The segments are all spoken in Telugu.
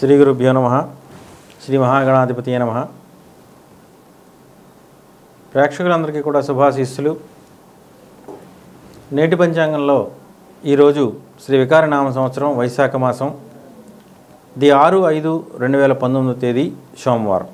శ్రీ గురుభ్యో నమ శ్రీ మహాగణాధిపతి నమ ప్రేక్షకులందరికీ కూడా శుభాశీస్సులు నేటి పంచాంగంలో ఈరోజు శ్రీ వికారనామ సంవత్సరం వైశాఖ మాసం ది ఆరు ఐదు రెండు వేల పంతొమ్మిదో తేదీ సోమవారం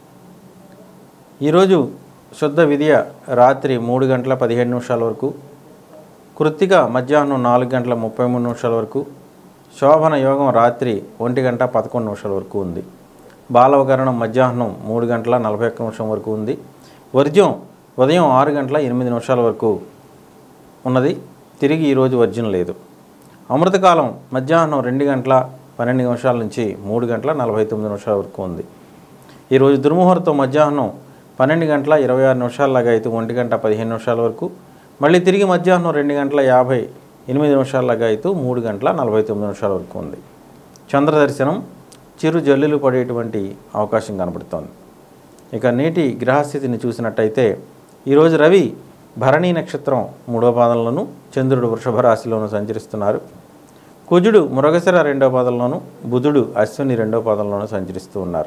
ఈరోజు శుద్ధ విద్య రాత్రి మూడు గంటల పదిహేడు నిమిషాల వరకు కృత్తిక మధ్యాహ్నం నాలుగు గంటల ముప్పై మూడు నిమిషాల వరకు శోభన యోగం రాత్రి ఒంటి గంట పదకొండు నిమిషాల వరకు ఉంది బాలవకరణం మధ్యాహ్నం మూడు గంటల నలభై ఒక్క నిమిషం వరకు ఉంది వర్జ్యం ఉదయం ఆరు గంటల ఎనిమిది నిమిషాల వరకు ఉన్నది తిరిగి ఈరోజు వర్జ్యం లేదు అమృతకాలం మధ్యాహ్నం రెండు గంటల పన్నెండు నిమిషాల నుంచి మూడు గంటల నలభై తొమ్మిది నిమిషాల వరకు ఉంది ఈరోజు దుర్ముహూర్తం మధ్యాహ్నం పన్నెండు గంటల ఇరవై ఆరు నిమిషాలలాగా అయితే ఒంటి గంట పదిహేను నిమిషాల వరకు మళ్ళీ తిరిగి మధ్యాహ్నం రెండు గంటల యాభై ఎనిమిది నిమిషాలలాగా అయితే మూడు గంటల నలభై తొమ్మిది నిమిషాల వరకు ఉంది చంద్రదర్శనం చిరు జల్లులు పడేటువంటి అవకాశం కనబడుతోంది ఇక నేటి గ్రహస్థితిని చూసినట్టయితే ఈరోజు రవి భరణి నక్షత్రం మూడవ పాదంలోను చంద్రుడు వృషభ రాశిలోను సంచరిస్తున్నారు కుజుడు మృగశిర రెండవ పాదంలోను బుధుడు అశ్విని రెండవ పాదంలోను సంచరిస్తూ ఉన్నారు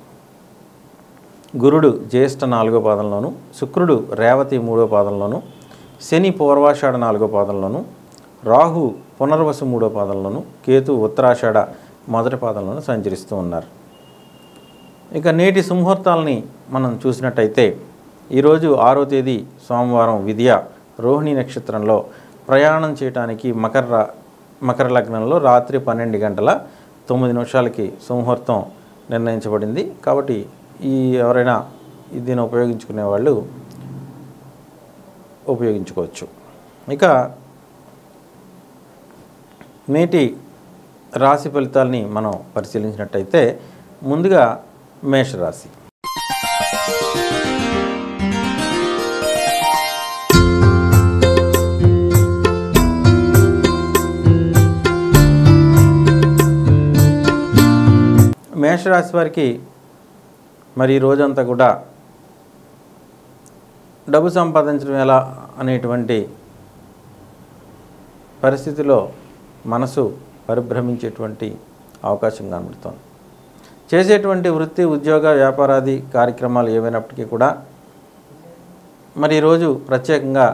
గురుడు జ్యేష్ఠ నాలుగో పాదంలోను శుక్రుడు రేవతి మూడో పాదంలోను శని పూర్వాషాఢ నాలుగో పాదంలోను రాహు పునర్వసు మూడో పాదంలోను కేతు ఉత్తరాషాఢ మొదటి పాదంలోను సంచరిస్తూ ఉన్నారు ఇక నేటి సుముహూర్తాలని మనం చూసినట్టయితే ఈరోజు ఆరో తేదీ సోమవారం విద్య రోహిణి నక్షత్రంలో ప్రయాణం చేయడానికి మకర రా- మకర లగ్నంలో రాత్రి పన్నెండు గంటల తొమ్మిది నిమిషాలకి సుముహూర్తం నిర్ణయించబడింది కాబట్టి ఈ ఎవరైనా దీన్ని ఉపయోగించుకునే వాళ్ళు ఉపయోగించుకోవచ్చు ఇక నేటి రాశి ఫలితాలని మనం పరిశీలించినట్టయితే ముందుగా మేషరాశి మేషరాశి వారికి మరి ఈ రోజంతా కూడా డబ్బు సంపాదించడం ఎలా అనేటువంటి పరిస్థితిలో మనసు పరిభ్రమించేటువంటి అవకాశం కనబడుతోంది చేసేటువంటి వృత్తి ఉద్యోగ వ్యాపారాది కార్యక్రమాలు ఏమైనప్పటికీ కూడా మరి ఈరోజు ప్రత్యేకంగా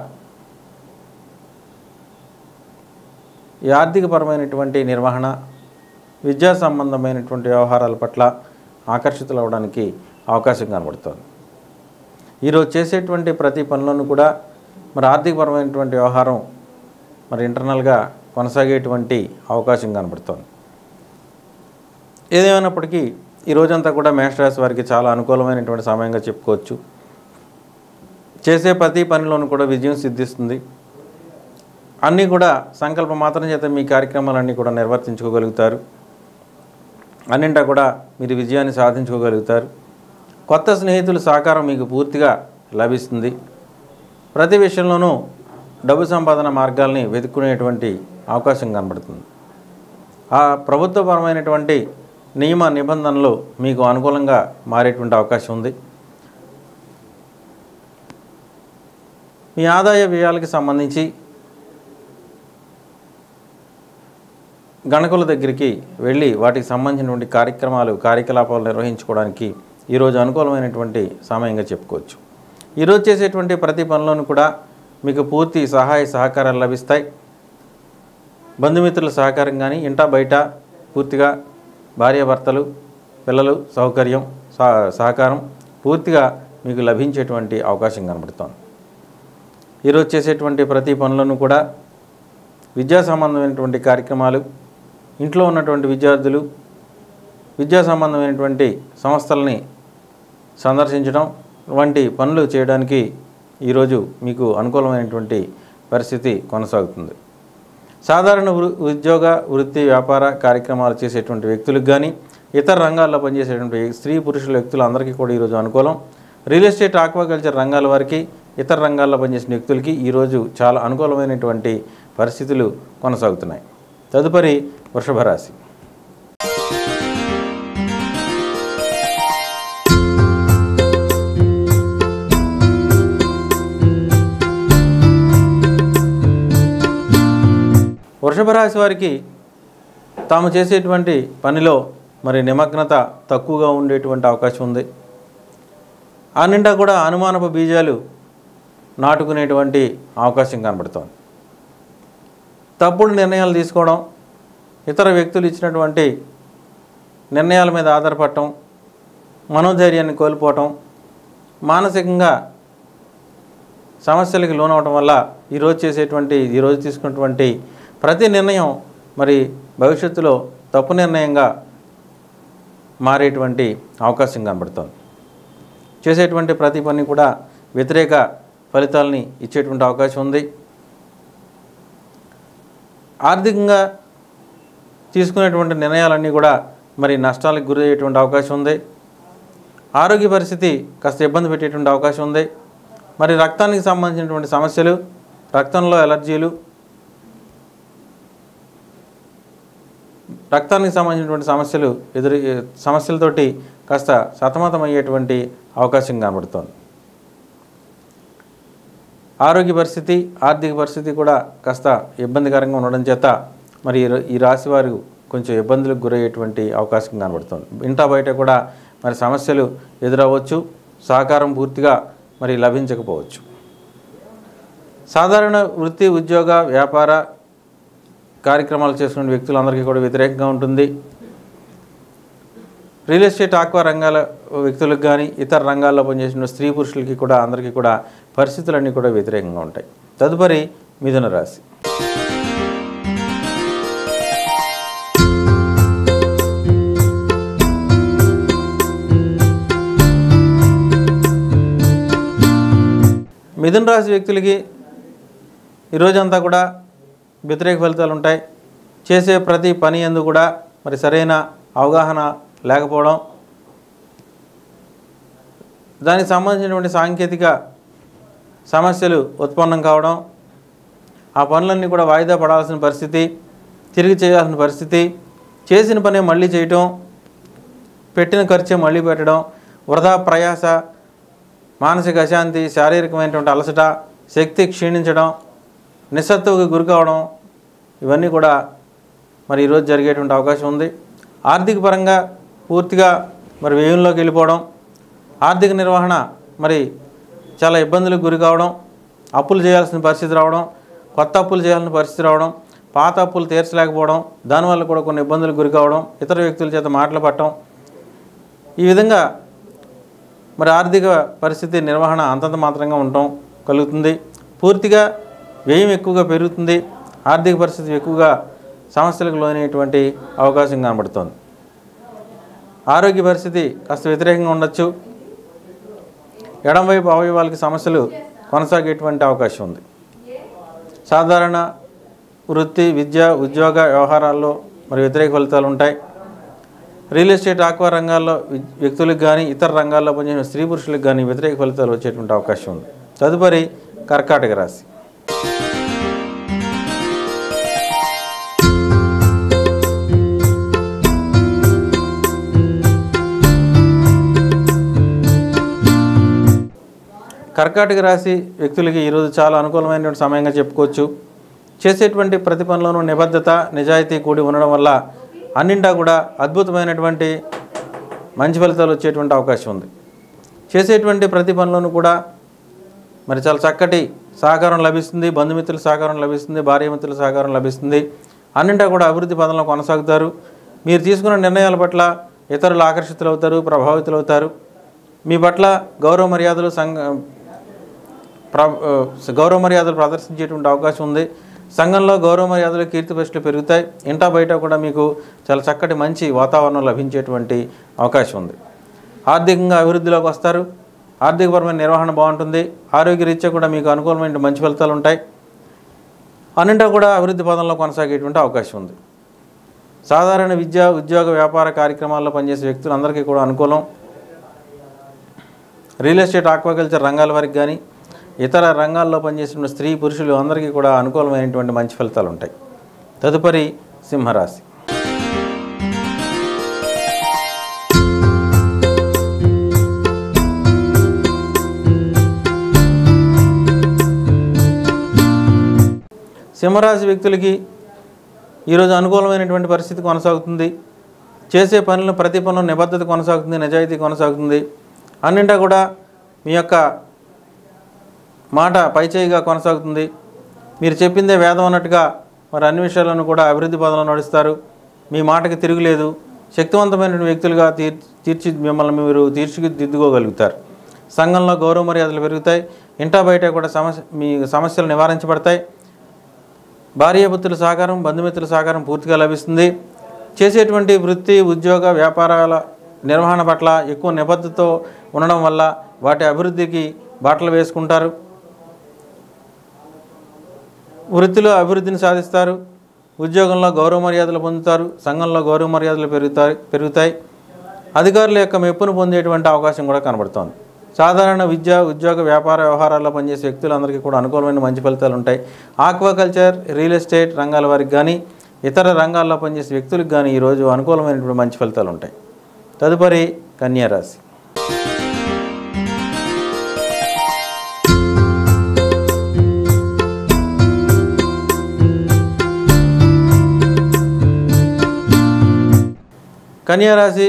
ఈ ఆర్థికపరమైనటువంటి నిర్వహణ విద్యా సంబంధమైనటువంటి వ్యవహారాల పట్ల ఆకర్షితులవడానికి అవకాశం కనబడుతోంది ఈరోజు చేసేటువంటి ప్రతి పనిలోనూ కూడా మరి ఆర్థికపరమైనటువంటి వ్యవహారం మరి ఇంటర్నల్గా కొనసాగేటువంటి అవకాశం కనబడుతోంది ఏదేమైనప్పటికీ ఈ రోజంతా కూడా మేషరాశి వారికి చాలా అనుకూలమైనటువంటి సమయంగా చెప్పుకోవచ్చు చేసే ప్రతి పనిలోనూ కూడా విజయం సిద్ధిస్తుంది అన్నీ కూడా సంకల్ప మాత్రం చేత మీ కార్యక్రమాలన్నీ కూడా నిర్వర్తించుకోగలుగుతారు అన్నింటా కూడా మీరు విజయాన్ని సాధించుకోగలుగుతారు కొత్త స్నేహితుల సహకారం మీకు పూర్తిగా లభిస్తుంది ప్రతి విషయంలోనూ డబ్బు సంపాదన మార్గాల్ని వెతుక్కునేటువంటి అవకాశం కనబడుతుంది ఆ ప్రభుత్వపరమైనటువంటి నియమ నిబంధనలు మీకు అనుకూలంగా మారేటువంటి అవకాశం ఉంది మీ ఆదాయ వ్యయాలకి సంబంధించి గణకుల దగ్గరికి వెళ్ళి వాటికి సంబంధించినటువంటి కార్యక్రమాలు కార్యకలాపాలు నిర్వహించుకోవడానికి ఈరోజు అనుకూలమైనటువంటి సమయంగా చెప్పుకోవచ్చు ఈరోజు చేసేటువంటి ప్రతి పనిలోనూ కూడా మీకు పూర్తి సహాయ సహకారాలు లభిస్తాయి బంధుమిత్రుల సహకారం కానీ ఇంటా బయట పూర్తిగా భార్యాభర్తలు పిల్లలు సౌకర్యం సహ- సహకారం పూర్తిగా మీకు లభించేటువంటి అవకాశం కనబడుతోంది ఈరోజు చేసేటువంటి ప్రతి పనులను కూడా విద్యా సంబంధమైనటువంటి కార్యక్రమాలు ఇంట్లో ఉన్నటువంటి విద్యార్థులు విద్యా సంబంధమైనటువంటి సంస్థలని సందర్శించడం వంటి పనులు చేయడానికి ఈరోజు మీకు అనుకూలమైనటువంటి పరిస్థితి కొనసాగుతుంది సాధారణ వృ- ఉద్యోగ వృత్తి వ్యాపార కార్యక్రమాలు చేసేటువంటి వ్యక్తులకు కానీ ఇతర రంగాల్లో పనిచేసేటువంటి స్త్రీ పురుషుల వ్యక్తులు అందరికీ కూడా ఈరోజు అనుకూలం రియల్ ఎస్టేట్ ఆక్వాకల్చర్ రంగాల వారికి ఇతర రంగాల్లో పనిచేసిన వ్యక్తులకి ఈరోజు చాలా అనుకూలమైనటువంటి పరిస్థితులు కొనసాగుతున్నాయి తదుపరి వృషభ రాశి వృషభ రాశి వారికి తాము చేసేటువంటి పనిలో మరి నిమగ్నత తక్కువగా ఉండేటువంటి అవకాశం ఉంది ఆ నిండా కూడా అనుమానపు బీజాలు నాటుకునేటువంటి అవకాశం కనబడుతోంది తప్పుడు నిర్ణయాలు తీసుకోవడం ఇతర వ్యక్తులు ఇచ్చినటువంటి నిర్ణయాల మీద ఆధారపడటం మనోధైర్యాన్ని కోల్పోవటం మానసికంగా సమస్యలకి లోనవటం వల్ల ఈరోజు చేసేటువంటి ఈరోజు తీసుకున్నటువంటి ప్రతి నిర్ణయం మరి భవిష్యత్తులో తప్పు నిర్ణయంగా మారేటువంటి అవకాశం కనబడుతోంది చేసేటువంటి ప్రతి పని కూడా వ్యతిరేక ఫలితాలని ఇచ్చేటువంటి అవకాశం ఉంది ఆర్థికంగా తీసుకునేటువంటి నిర్ణయాలన్నీ కూడా మరి నష్టాలకు గురి అయ్యేటువంటి అవకాశం ఉంది ఆరోగ్య పరిస్థితి కాస్త ఇబ్బంది పెట్టేటువంటి అవకాశం ఉంది మరి రక్తానికి సంబంధించినటువంటి సమస్యలు రక్తంలో ఎలర్జీలు రక్తానికి సంబంధించినటువంటి సమస్యలు ఎదురు సమస్యలతోటి కాస్త సతమతమయ్యేటువంటి అవకాశం కనబడుతోంది ఆరోగ్య పరిస్థితి ఆర్థిక పరిస్థితి కూడా కాస్త ఇబ్బందికరంగా ఉండడం చేత మరి ఈ రా- ఈ రాశి వారు కొంచెం ఇబ్బందులకు గురయ్యేటువంటి అవకాశం కనబడుతుంది ఇంటా బయట కూడా మరి సమస్యలు ఎదురవ్వచ్చు సహకారం పూర్తిగా మరి లభించకపోవచ్చు సాధారణ వృత్తి ఉద్యోగ వ్యాపార కార్యక్రమాలు చేస్తున్న వ్యక్తులందరికీ కూడా వ్యతిరేకంగా ఉంటుంది రియల్ ఎస్టేట్ ఆక్వా రంగాల వ్యక్తులకు కానీ ఇతర రంగాల్లో పనిచేసిన స్త్రీ పురుషులకి కూడా అందరికీ కూడా పరిస్థితులన్నీ కూడా వ్యతిరేకంగా ఉంటాయి తదుపరి మిథున రాశి మిథున రాశి వ్యక్తులకి ఈరోజంతా కూడా వ్యతిరేక ఫలితాలు ఉంటాయి చేసే ప్రతి పని ఎందు కూడా మరి సరైన అవగాహన లేకపోవడం దానికి సంబంధించినటువంటి సాంకేతిక సమస్యలు ఉత్పన్నం కావడం ఆ పనులన్నీ కూడా వాయిదా పడాల్సిన పరిస్థితి తిరిగి చేయాల్సిన పరిస్థితి చేసిన పనే మళ్ళీ చేయటం పెట్టిన ఖర్చే మళ్ళీ పెట్టడం వృధా ప్రయాస మానసిక అశాంతి శారీరకమైనటువంటి అలసట శక్తి క్షీణించడం నిస్సత్తువుకి గురి కావడం ఇవన్నీ కూడా మరి ఈరోజు జరిగేటువంటి అవకాశం ఉంది ఆర్థిక పరంగా పూర్తిగా మరి వ్యయంలోకి వెళ్ళిపోవడం ఆర్థిక నిర్వహణ మరి చాలా ఇబ్బందులకు గురి కావడం అప్పులు చేయాల్సిన పరిస్థితి రావడం కొత్త అప్పులు చేయాల్సిన పరిస్థితి రావడం పాత అప్పులు తీర్చలేకపోవడం దానివల్ల కూడా కొన్ని ఇబ్బందులకు గురి కావడం ఇతర వ్యక్తుల చేత మాటలు పట్టడం ఈ విధంగా మరి ఆర్థిక పరిస్థితి నిర్వహణ అంతంత మాత్రంగా ఉండటం కలుగుతుంది పూర్తిగా వ్యయం ఎక్కువగా పెరుగుతుంది ఆర్థిక పరిస్థితి ఎక్కువగా సమస్యలకు లోనయ్యేటువంటి అవకాశం కనబడుతోంది ఆరోగ్య పరిస్థితి కాస్త వ్యతిరేకంగా ఉండొచ్చు ఎడంవైపు అవయవాలకి సమస్యలు కొనసాగేటువంటి అవకాశం ఉంది సాధారణ వృత్తి విద్య ఉద్యోగ వ్యవహారాల్లో మరి వ్యతిరేక ఫలితాలు ఉంటాయి రియల్ ఎస్టేట్ ఆక్వా రంగాల్లో వి- వ్యక్తులకు కానీ ఇతర రంగాల్లో పనిచేసిన స్త్రీ పురుషులకు కానీ వ్యతిరేక ఫలితాలు వచ్చేటువంటి అవకాశం ఉంది తదుపరి కర్కాటక రాశి కర్కాటక రాశి వ్యక్తులకి ఈరోజు చాలా అనుకూలమైనటువంటి సమయంగా చెప్పుకోవచ్చు చేసేటువంటి ప్రతి పనిలోనూ నిబద్ధత నిజాయితీ కూడి ఉండడం వల్ల అన్నింటా కూడా అద్భుతమైనటువంటి మంచి ఫలితాలు వచ్చేటువంటి అవకాశం ఉంది చేసేటువంటి ప్రతి పనిలోనూ కూడా మరి చాలా చక్కటి సహకారం లభిస్తుంది బంధుమిత్రుల సహకారం లభిస్తుంది భార్యమిత్రుల సహకారం లభిస్తుంది అన్నింటా కూడా అభివృద్ధి పదంలో కొనసాగుతారు మీరు తీసుకున్న నిర్ణయాల పట్ల ఇతరులు ఆకర్షితులవుతారు ప్రభావితులవుతారు మీ పట్ల గౌరవ మర్యాదలు సంఘ ప్ర ఆ, గౌరవ మర్యాదలు ప్రదర్శించేటువంటి అవకాశం ఉంది సంఘంలో గౌరవ మర్యాదలు కీర్తి ప్రశ్నలు పెరుగుతాయి ఇంటా బయట కూడా మీకు చాలా చక్కటి మంచి వాతావరణం లభించేటువంటి అవకాశం ఉంది ఆర్థికంగా అభివృద్ధిలోకి వస్తారు ఆర్థికపరమైన నిర్వహణ బాగుంటుంది ఆరోగ్యరీత్యా కూడా మీకు అనుకూలమైన మంచి ఫలితాలు ఉంటాయి అన్నింటా కూడా అభివృద్ధి పదంలో కొనసాగేటువంటి అవకాశం ఉంది సాధారణ విద్య ఉద్యోగ వ్యాపార కార్యక్రమాల్లో పనిచేసే వ్యక్తులందరికీ కూడా అనుకూలం రియల్ ఎస్టేట్ ఆక్వాకల్చర్ రంగాల వారికి కానీ ఇతర రంగాల్లో పనిచేసిన స్త్రీ పురుషులు అందరికీ కూడా అనుకూలమైనటువంటి మంచి ఫలితాలు ఉంటాయి తదుపరి సింహరాశి సింహరాశి వ్యక్తులకి ఈరోజు అనుకూలమైనటువంటి పరిస్థితి కొనసాగుతుంది చేసే పనులను ప్రతి పనులు నిబద్ధత కొనసాగుతుంది నిజాయితీ కొనసాగుతుంది అన్నింటా కూడా మీ యొక్క మాట పైచేయిగా కొనసాగుతుంది మీరు చెప్పిందే వేదం అన్నట్టుగా మరి అన్ని విషయాలను కూడా అభివృద్ధి పదంలో నడుస్తారు మీ మాటకి తిరుగులేదు శక్తివంతమైన వ్యక్తులుగా తీర్ తీర్చి మిమ్మల్ని మీరు తీర్చిదిద్దుకోగలుగుతారు సంఘంలో గౌరవ మర్యాదలు పెరుగుతాయి ఇంటా బయట కూడా సమస్య మీ సమస్యలు నివారించబడతాయి భార్యాపుత్రుల సహకారం బంధుమిత్రుల సహకారం పూర్తిగా లభిస్తుంది చేసేటువంటి వృత్తి ఉద్యోగ వ్యాపారాల నిర్వహణ పట్ల ఎక్కువ నిబద్ధతతో ఉండడం వల్ల వాటి అభివృద్ధికి బాటలు వేసుకుంటారు వృత్తిలో అభివృద్ధిని సాధిస్తారు ఉద్యోగంలో గౌరవ మర్యాదలు పొందుతారు సంఘంలో గౌరవ మర్యాదలు పెరుగుతాయి పెరుగుతాయి అధికారుల యొక్క మెప్పును పొందేటువంటి అవకాశం కూడా కనబడుతోంది సాధారణ విద్య ఉద్యోగ వ్యాపార వ్యవహారాల్లో పనిచేసే వ్యక్తులందరికీ కూడా అనుకూలమైన మంచి ఫలితాలు ఉంటాయి ఆక్వాకల్చర్ రియల్ ఎస్టేట్ రంగాల వారికి కానీ ఇతర రంగాల్లో పనిచేసే వ్యక్తులకు కానీ ఈరోజు అనుకూలమైనటువంటి మంచి ఫలితాలు ఉంటాయి తదుపరి కన్యా రాశి కన్యా రాశి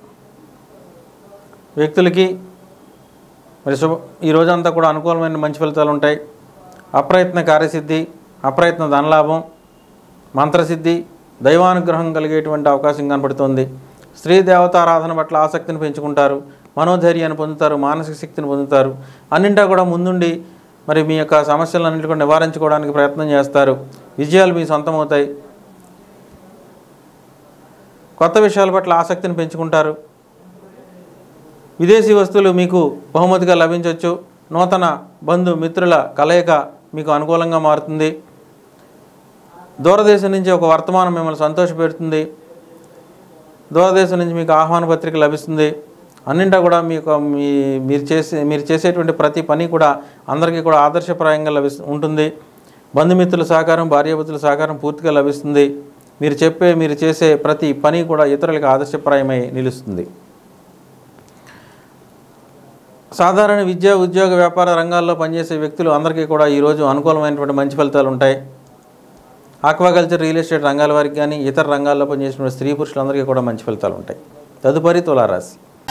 వ్యక్తులకి మరి శుభ ఈ రోజంతా కూడా అనుకూలమైన మంచి ఫలితాలు ఉంటాయి అప్రయత్న కార్యసిద్ధి అప్రయత్న ధనలాభం మంత్రసిద్ధి దైవానుగ్రహం కలిగేటువంటి అవకాశం కనపడుతుంది స్త్రీ దేవతారాధన పట్ల ఆసక్తిని పెంచుకుంటారు మనోధైర్యాన్ని పొందుతారు మానసిక శక్తిని పొందుతారు అన్నింటా కూడా ముందుండి మరి మీ యొక్క సమస్యలన్నింటి కూడా నివారించుకోవడానికి ప్రయత్నం చేస్తారు విజయాలు మీ సొంతమవుతాయి కొత్త విషయాల పట్ల ఆసక్తిని పెంచుకుంటారు విదేశీ వస్తువులు మీకు బహుమతిగా లభించవచ్చు నూతన బంధు మిత్రుల కలయిక మీకు అనుకూలంగా మారుతుంది దూరదేశం నుంచి ఒక వర్తమానం మిమ్మల్ని సంతోషపెడుతుంది దూరదేశం నుంచి మీకు ఆహ్వాన పత్రిక లభిస్తుంది అన్నింటా కూడా మీకు మీ మీరు చేసే మీరు చేసేటువంటి ప్రతి పని కూడా అందరికీ కూడా ఆదర్శప్రాయంగా లభిస్తు ఉంటుంది బంధుమిత్రుల సహకారం భార్యాభర్తల సహకారం పూర్తిగా లభిస్తుంది మీరు చెప్పే మీరు చేసే ప్రతి పని కూడా ఇతరులకు ఆదర్శప్రాయమై నిలుస్తుంది సాధారణ విద్య ఉద్యోగ వ్యాపార రంగాల్లో పనిచేసే వ్యక్తులు అందరికీ కూడా ఈరోజు అనుకూలమైనటువంటి మంచి ఫలితాలు ఉంటాయి ఆక్వాకల్చర్ రియల్ ఎస్టేట్ రంగాల వారికి కానీ ఇతర రంగాల్లో పనిచేసిన స్త్రీ పురుషులందరికీ కూడా మంచి ఫలితాలు ఉంటాయి తదుపరి తులారాశి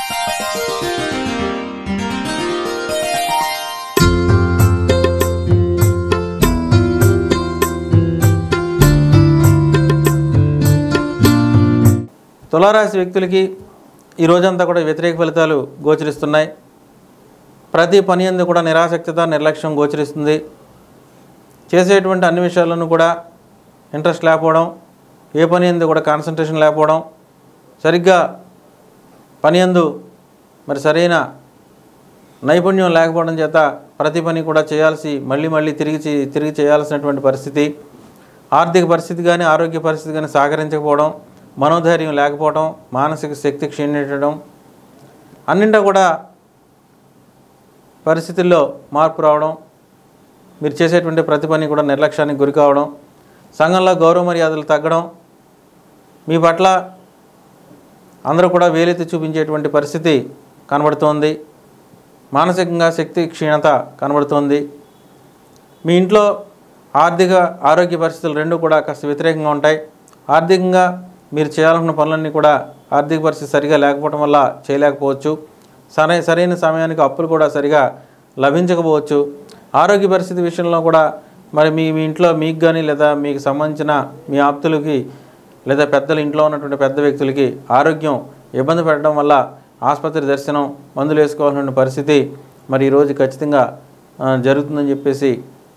తులారాశి వ్యక్తులకి ఈ రోజంతా కూడా వ్యతిరేక ఫలితాలు గోచరిస్తున్నాయి ప్రతి పని అందు కూడా నిరాసక్తత నిర్లక్ష్యం గోచరిస్తుంది చేసేటువంటి అన్ని విషయాలను కూడా ఇంట్రెస్ట్ లేకపోవడం ఏ పని అందు కూడా కాన్సన్ట్రేషన్ లేకపోవడం సరిగ్గా పని అందు మరి సరైన నైపుణ్యం లేకపోవడం చేత ప్రతి పని కూడా చేయాల్సి మళ్ళీ మళ్ళీ తిరిగి చే- తిరిగి చేయాల్సినటువంటి పరిస్థితి ఆర్థిక పరిస్థితి కానీ ఆరోగ్య పరిస్థితి కానీ సహకరించకపోవడం మనోధైర్యం లేకపోవడం మానసిక శక్తి క్షీణించడం అన్నింటా కూడా పరిస్థితుల్లో మార్పు రావడం మీరు చేసేటువంటి ప్రతి పని కూడా నిర్లక్ష్యానికి గురి కావడం సంఘంలో గౌరవ మర్యాదలు తగ్గడం మీ పట్ల అందరూ కూడా వేలెత్తి చూపించేటువంటి పరిస్థితి కనబడుతోంది మానసికంగా శక్తి క్షీణత కనబడుతోంది మీ ఇంట్లో ఆర్థిక ఆరోగ్య పరిస్థితులు రెండు కూడా కాస్త వ్యతిరేకంగా ఉంటాయి ఆర్థికంగా మీరు చేయాలనుకున్న పనులన్నీ కూడా ఆర్థిక పరిస్థితి సరిగా లేకపోవడం వల్ల చేయలేకపోవచ్చు సరైన సరైన సమయానికి అప్పులు కూడా సరిగా లభించకపోవచ్చు ఆరోగ్య పరిస్థితి విషయంలో కూడా మరి మీ మీ ఇంట్లో మీకు కానీ లేదా మీకు సంబంధించిన మీ ఆప్తులకి లేదా పెద్దల ఇంట్లో ఉన్నటువంటి పెద్ద వ్యక్తులకి ఆరోగ్యం ఇబ్బంది పెట్టడం వల్ల ఆసుపత్రి దర్శనం మందులు వేసుకోవాల్సిన పరిస్థితి మరి ఈరోజు ఖచ్చితంగా ఆ, జరుగుతుందని చెప్పేసి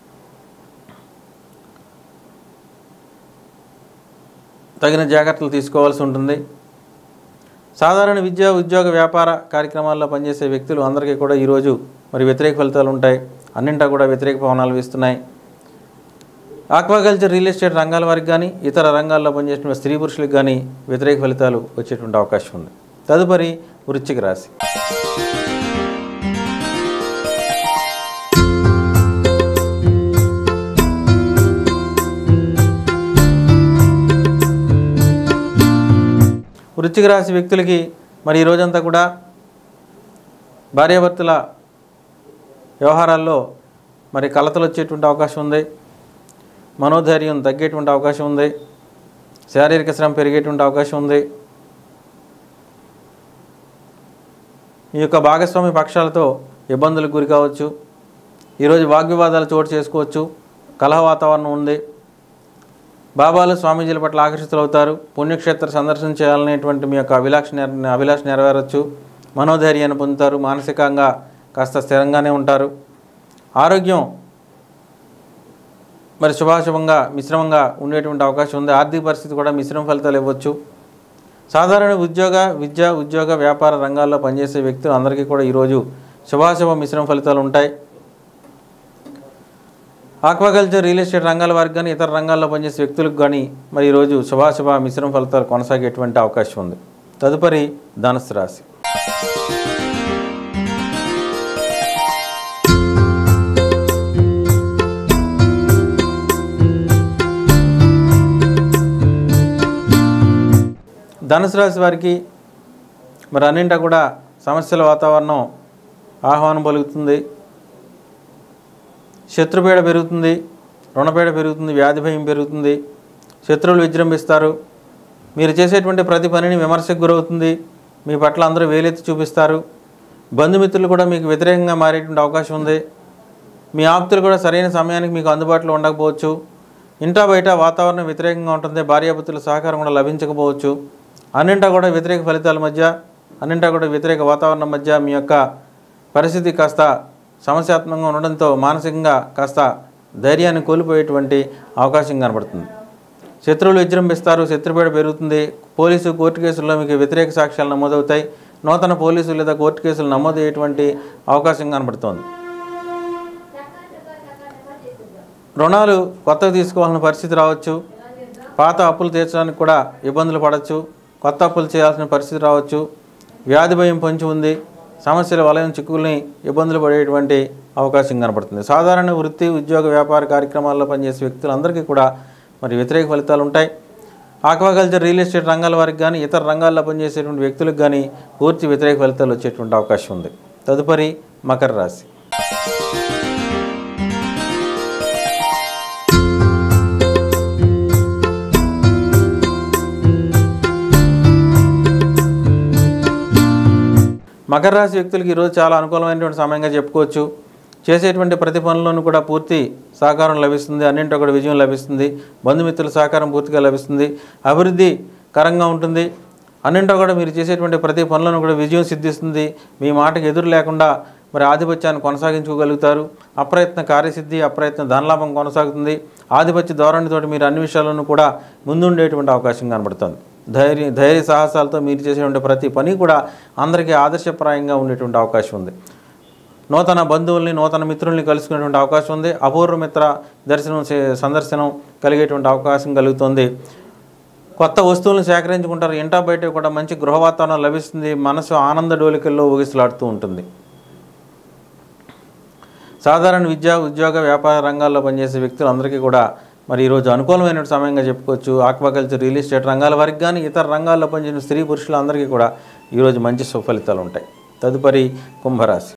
తగిన జాగ్రత్తలు తీసుకోవాల్సి ఉంటుంది సాధారణ విద్య ఉద్యోగ వ్యాపార కార్యక్రమాల్లో పనిచేసే వ్యక్తులు అందరికీ కూడా ఈరోజు మరి వ్యతిరేక ఫలితాలు ఉంటాయి అన్నింటా కూడా వ్యతిరేక పవనాలు వీస్తున్నాయి ఆక్వాకల్చర్ రియల్ ఎస్టేట్ రంగాల వారికి కానీ ఇతర రంగాల్లో పనిచేసిన స్త్రీ పురుషులకు కానీ వ్యతిరేక ఫలితాలు వచ్చేటువంటి అవకాశం ఉంది తదుపరి వృశ్చిక రాశి వృశ్చిక రాశి వ్యక్తులకి మరి ఈ రోజంతా కూడా భార్యాభర్తల వ్యవహారాల్లో మరి కలతలు వచ్చేటువంటి అవకాశం ఉంది మనోధైర్యం తగ్గేటువంటి అవకాశం ఉంది శారీరక శ్రమ పెరిగేటువంటి అవకాశం ఉంది మీ యొక్క భాగస్వామి పక్షాలతో ఇబ్బందులకు గురి కావచ్చు ఈరోజు వాగ్వివాదాలు చోటు చేసుకోవచ్చు కలహ వాతావరణం ఉంది బాబాలు స్వామీజీల పట్ల ఆకర్షితులవుతారు పుణ్యక్షేత్ర సందర్శన చేయాలనేటువంటి మీ యొక్క అభిలాష నెర అభిలాష నెరవేరవచ్చు మనోధైర్యాన్ని పొందుతారు మానసికంగా కాస్త స్థిరంగానే ఉంటారు ఆరోగ్యం మరి శుభాశుభంగా మిశ్రమంగా ఉండేటువంటి అవకాశం ఉంది ఆర్థిక పరిస్థితి కూడా మిశ్రమ ఫలితాలు ఇవ్వచ్చు సాధారణ ఉద్యోగ విద్య ఉద్యోగ వ్యాపార రంగాల్లో పనిచేసే వ్యక్తులు అందరికీ కూడా ఈరోజు శుభాశుభ మిశ్రమ ఫలితాలు ఉంటాయి ఆక్వాకల్చర్ రియల్ ఎస్టేట్ రంగాల వారికి కానీ ఇతర రంగాల్లో పనిచేసే వ్యక్తులకు కానీ మరి ఈరోజు శుభాశుభ మిశ్రమ ఫలితాలు కొనసాగేటువంటి అవకాశం ఉంది తదుపరి ధనుసు రాశి ధనుసు రాశి వారికి మరి అన్నింటా కూడా సమస్యల వాతావరణం ఆహ్వానం పలుకుతుంది శత్రుపీడ పెరుగుతుంది రుణపీడ పెరుగుతుంది వ్యాధి భయం పెరుగుతుంది శత్రువులు విజృంభిస్తారు మీరు చేసేటువంటి ప్రతి పనిని విమర్శకు గురవుతుంది మీ పట్ల అందరూ వేలెత్తి చూపిస్తారు బంధుమిత్రులు కూడా మీకు వ్యతిరేకంగా మారేటువంటి అవకాశం ఉంది మీ ఆప్తులు కూడా సరైన సమయానికి మీకు అందుబాటులో ఉండకపోవచ్చు ఇంటా బయట వాతావరణం వ్యతిరేకంగా ఉంటుంది భార్యాపుత్రుల సహకారం కూడా లభించకపోవచ్చు అన్నింటా కూడా వ్యతిరేక ఫలితాల మధ్య అన్నింటా కూడా వ్యతిరేక వాతావరణం మధ్య మీ యొక్క పరిస్థితి కాస్త సమస్యాత్మకంగా ఉండడంతో మానసికంగా కాస్త ధైర్యాన్ని కోల్పోయేటువంటి అవకాశం కనబడుతుంది శత్రువులు విజృంభిస్తారు శత్రుపేట పెరుగుతుంది పోలీసు కోర్టు కేసుల్లో మీకు వ్యతిరేక సాక్ష్యాలు నమోదవుతాయి నూతన పోలీసు లేదా కోర్టు కేసులు నమోదయ్యేటువంటి అవకాశం కనబడుతోంది రుణాలు కొత్తగా తీసుకోవాల్సిన పరిస్థితి రావచ్చు పాత అప్పులు తీర్చడానికి కూడా ఇబ్బందులు పడవచ్చు కొత్త అప్పులు చేయాల్సిన పరిస్థితి రావచ్చు వ్యాధి భయం పొంచి ఉంది సమస్యల వలయం చిక్కుల్ని ఇబ్బందులు పడేటువంటి అవకాశం కనపడుతుంది సాధారణ వృత్తి ఉద్యోగ వ్యాపార కార్యక్రమాల్లో పనిచేసే వ్యక్తులందరికీ కూడా మరి వ్యతిరేక ఫలితాలు ఉంటాయి ఆక్వాకల్చర్ రియల్ ఎస్టేట్ రంగాల వారికి కానీ ఇతర రంగాల్లో పనిచేసేటువంటి వ్యక్తులకు కానీ పూర్తి వ్యతిరేక ఫలితాలు వచ్చేటువంటి అవకాశం ఉంది తదుపరి మకర రాశి మకర రాశి వ్యక్తులకి ఈరోజు చాలా అనుకూలమైనటువంటి సమయంగా చెప్పుకోవచ్చు చేసేటువంటి ప్రతి పనుల్లోనూ కూడా పూర్తి సహకారం లభిస్తుంది అన్నింటో కూడా విజయం లభిస్తుంది బంధుమిత్రుల సహకారం పూర్తిగా లభిస్తుంది అభివృద్ధి కరంగా ఉంటుంది అన్నింటో కూడా మీరు చేసేటువంటి ప్రతి పనులను కూడా విజయం సిద్ధిస్తుంది మీ మాటకి ఎదురు లేకుండా మరి ఆధిపత్యాన్ని కొనసాగించుకోగలుగుతారు అప్రయత్న కార్యసిద్ధి అప్రయత్న ధనలాభం కొనసాగుతుంది ఆధిపత్య ధోరణితోటి మీరు అన్ని విషయాలను కూడా ముందుండేటువంటి అవకాశం కనబడుతుంది ధైర్య ధైర్య సాహసాలతో మీరు చేసేటువంటి ప్రతి పని కూడా అందరికీ ఆదర్శప్రాయంగా ఉండేటువంటి అవకాశం ఉంది నూతన బంధువుల్ని నూతన మిత్రుల్ని కలుసుకునేటువంటి అవకాశం ఉంది అపూర్వ మిత్ర దర్శనం చే- సందర్శనం కలిగేటువంటి అవకాశం కలుగుతుంది కొత్త వస్తువులను సేకరించుకుంటారు ఇంటా బయట కూడా మంచి గృహ వాతావరణం లభిస్తుంది మనసు ఆనంద డోలికల్లో ఊగిసలాడుతూ ఉంటుంది సాధారణ విద్య ఉద్యోగ వ్యాపార రంగాల్లో పనిచేసే వ్యక్తులు అందరికీ కూడా మరి ఈరోజు అనుకూలమైన సమయంగా చెప్పుకోవచ్చు ఆక్వాకల్చర్ రియల్ ఎస్టేట్ రంగాల వారికి కానీ ఇతర రంగాల్లో పనిచేసిన స్త్రీ పురుషులు అందరికీ కూడా ఈరోజు మంచి సుఫలితాలు ఉంటాయి తదుపరి కుంభరాశి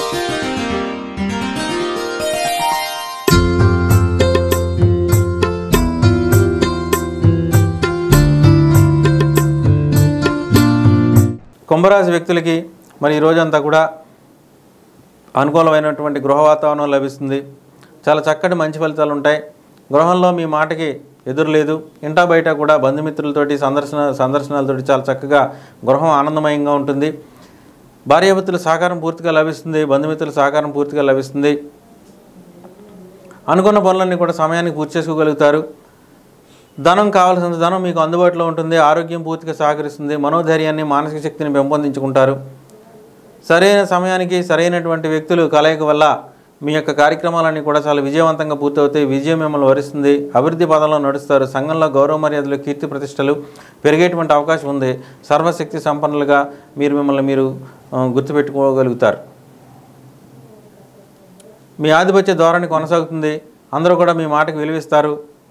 కుంభరాశి వ్యక్తులకి మరి ఈ రోజంతా కూడా అనుకూలమైనటువంటి గృహ వాతావరణం లభిస్తుంది చాలా చక్కటి మంచి ఫలితాలు ఉంటాయి గృహంలో మీ మాటకి ఎదురు లేదు ఇంటా బయట కూడా బంధుమిత్రులతోటి సందర్శన సందర్శనాలతోటి చాలా చక్కగా గృహం ఆనందమయంగా ఉంటుంది భార్యాభర్తల సహకారం పూర్తిగా లభిస్తుంది బంధుమిత్రుల సహకారం పూర్తిగా లభిస్తుంది అనుకున్న పనులన్నీ కూడా సమయానికి పూర్తి చేసుకోగలుగుతారు ధనం కావాల్సిన ధనం మీకు అందుబాటులో ఉంటుంది ఆరోగ్యం పూర్తిగా సహకరిస్తుంది మనోధైర్యాన్ని మానసిక శక్తిని పెంపొందించుకుంటారు సరైన సమయానికి సరైనటువంటి వ్యక్తులు కలయిక వల్ల మీ యొక్క కార్యక్రమాలన్నీ కూడా చాలా విజయవంతంగా పూర్తవుతాయి విజయం మిమ్మల్ని వరిస్తుంది అభివృద్ధి పదంలో నడుస్తారు సంఘంలో గౌరవ మర్యాదలు కీర్తి ప్రతిష్టలు పెరిగేటువంటి అవకాశం ఉంది సర్వశక్తి సంపన్నులుగా మీరు మిమ్మల్ని మీరు ఆ, గుర్తుపెట్టుకోగలుగుతారు మీ ఆధిపత్య ధోరణి కొనసాగుతుంది అందరూ కూడా మీ మాటకు విలువిస్తారు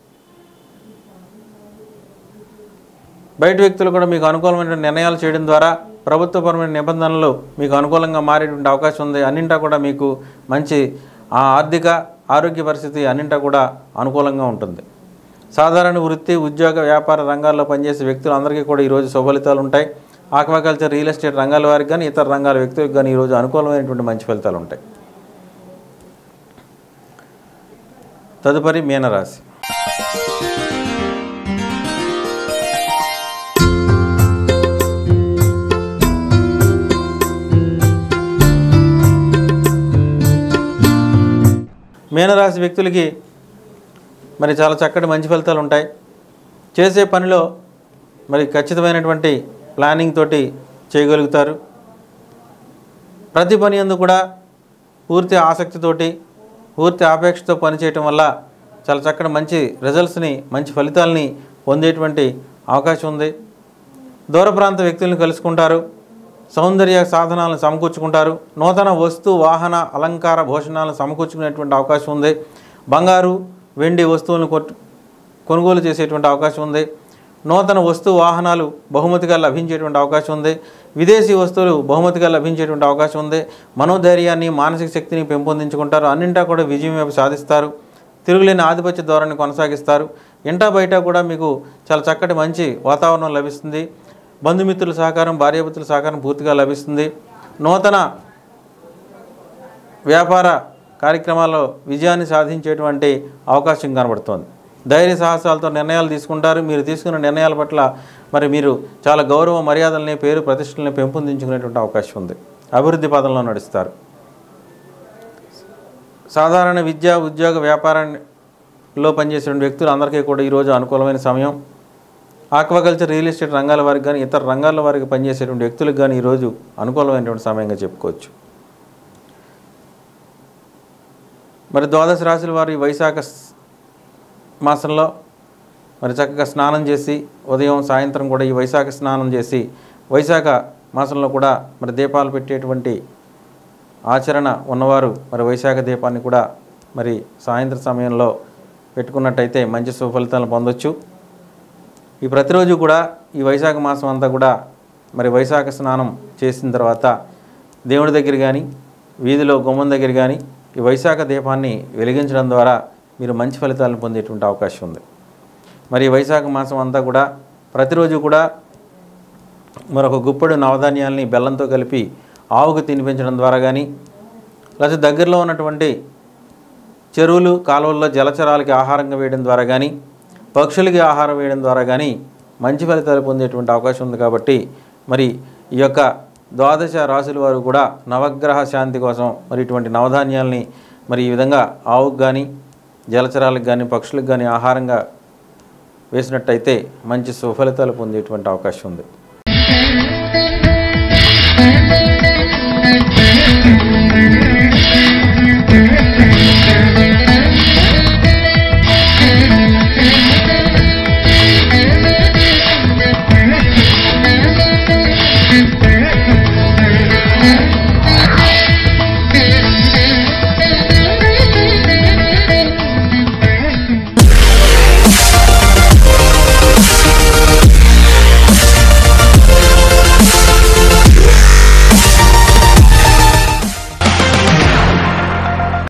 బయట వ్యక్తులు కూడా మీకు అనుకూలమైన నిర్ణయాలు చేయడం ద్వారా ప్రభుత్వపరమైన నిబంధనలు మీకు అనుకూలంగా మారేటువంటి అవకాశం ఉంది అన్నింటా కూడా మీకు మంచి ఆ ఆర్థిక ఆరోగ్య పరిస్థితి అన్నింటా కూడా అనుకూలంగా ఉంటుంది సాధారణ వృత్తి ఉద్యోగ వ్యాపార రంగాల్లో పనిచేసే వ్యక్తులు అందరికీ కూడా ఈరోజు శుభలితాలు ఉంటాయి ఆక్వాకల్చర్ రియల్ ఎస్టేట్ రంగాల వారికి కానీ ఇతర రంగాల వ్యక్తులకు కానీ ఈరోజు అనుకూలమైనటువంటి మంచి ఫలితాలు ఉంటాయి తదుపరి మీనరాశి మీనరాశి వ్యక్తులకి మరి చాలా చక్కటి మంచి ఫలితాలు ఉంటాయి చేసే పనిలో మరి ఖచ్చితమైనటువంటి ప్లానింగ్ తోటి చేయగలుగుతారు ప్రతి పని అందు కూడా పూర్తి ఆసక్తితోటి పూర్తి ఆపేక్షతో పనిచేయటం వల్ల చాలా చక్కటి మంచి రిజల్ట్స్ని మంచి ఫలితాలని పొందేటువంటి అవకాశం ఉంది దూర ప్రాంత వ్యక్తులను కలుసుకుంటారు సౌందర్య సాధనాలను సమకూర్చుకుంటారు నూతన వస్తు వాహన అలంకార భూషణాలను సమకూర్చుకునేటువంటి అవకాశం ఉంది బంగారు వెండి వస్తువులను కొట్టు కొనుగోలు చేసేటువంటి అవకాశం ఉంది నూతన వస్తు వాహనాలు బహుమతిగా లభించేటువంటి అవకాశం ఉంది విదేశీ వస్తువులు బహుమతిగా లభించేటువంటి అవకాశం ఉంది మనోధైర్యాన్ని మానసిక శక్తిని పెంపొందించుకుంటారు అన్నింటా కూడా విజయం వైపు సాధిస్తారు తిరుగులేని ఆధిపత్య ధోరణి కొనసాగిస్తారు ఇంటా బయట కూడా మీకు చాలా చక్కటి మంచి వాతావరణం లభిస్తుంది బంధుమిత్రుల సహకారం భార్యాభర్తల సహకారం పూర్తిగా లభిస్తుంది నూతన వ్యాపార కార్యక్రమాల్లో విజయాన్ని సాధించేటువంటి అవకాశం కనబడుతోంది ధైర్య సాహసాలతో నిర్ణయాలు తీసుకుంటారు మీరు తీసుకున్న నిర్ణయాల పట్ల మరి మీరు చాలా గౌరవ మర్యాదల్ని పేరు ప్రతిష్టల్ని పెంపొందించుకునేటువంటి అవకాశం ఉంది అభివృద్ధి పదంలో నడుస్తారు సాధారణ విద్య ఉద్యోగ వ్యాపారంలో పనిచేసే వ్యక్తులు అందరికీ కూడా ఈరోజు అనుకూలమైన సమయం ఆక్వాకల్చర్ రియల్ ఎస్టేట్ రంగాల వారికి కానీ ఇతర రంగాల వారికి పనిచేసేటువంటి వ్యక్తులకు కానీ ఈరోజు అనుకూలమైనటువంటి సమయంగా చెప్పుకోవచ్చు మరి ద్వాదశ రాశుల వారు ఈ వైశాఖ స్- మాసంలో మరి చక్కగా స్నానం చేసి ఉదయం సాయంత్రం కూడా ఈ వైశాఖ స్నానం చేసి వైశాఖ మాసంలో కూడా మరి దీపాలు పెట్టేటువంటి ఆచరణ ఉన్నవారు మరి వైశాఖ దీపాన్ని కూడా మరి సాయంత్రం సమయంలో పెట్టుకున్నట్టయితే మంచి సుఫలితాలను పొందొచ్చు ఈ ప్రతిరోజు కూడా ఈ వైశాఖ మాసం అంతా కూడా మరి వైశాఖ స్నానం చేసిన తర్వాత దేవుడి దగ్గర కానీ వీధిలో గుమ్మం దగ్గర కానీ ఈ వైశాఖ దీపాన్ని వెలిగించడం ద్వారా మీరు మంచి ఫలితాలను పొందేటువంటి అవకాశం ఉంది మరి ఈ వైశాఖ మాసం అంతా కూడా ప్రతిరోజు కూడా మరొక గుప్పడు నవధాన్యాల్ని బెల్లంతో కలిపి ఆవుకు తినిపించడం ద్వారా కానీ లేకపోతే దగ్గరలో ఉన్నటువంటి చెరువులు కాలువల్లో జలచరాలకి ఆహారంగా వేయడం ద్వారా కానీ పక్షులకి ఆహారం వేయడం ద్వారా కానీ మంచి ఫలితాలు పొందేటువంటి అవకాశం ఉంది కాబట్టి మరి ఈ యొక్క ద్వాదశ రాశుల వారు కూడా నవగ్రహ శాంతి కోసం మరి ఇటువంటి నవధాన్యాల్ని మరి ఈ విధంగా ఆవుకు కానీ జలచరాలకు కానీ పక్షులకు కానీ ఆహారంగా వేసినట్టయితే మంచి సుఫలితాలు పొందేటువంటి అవకాశం ఉంది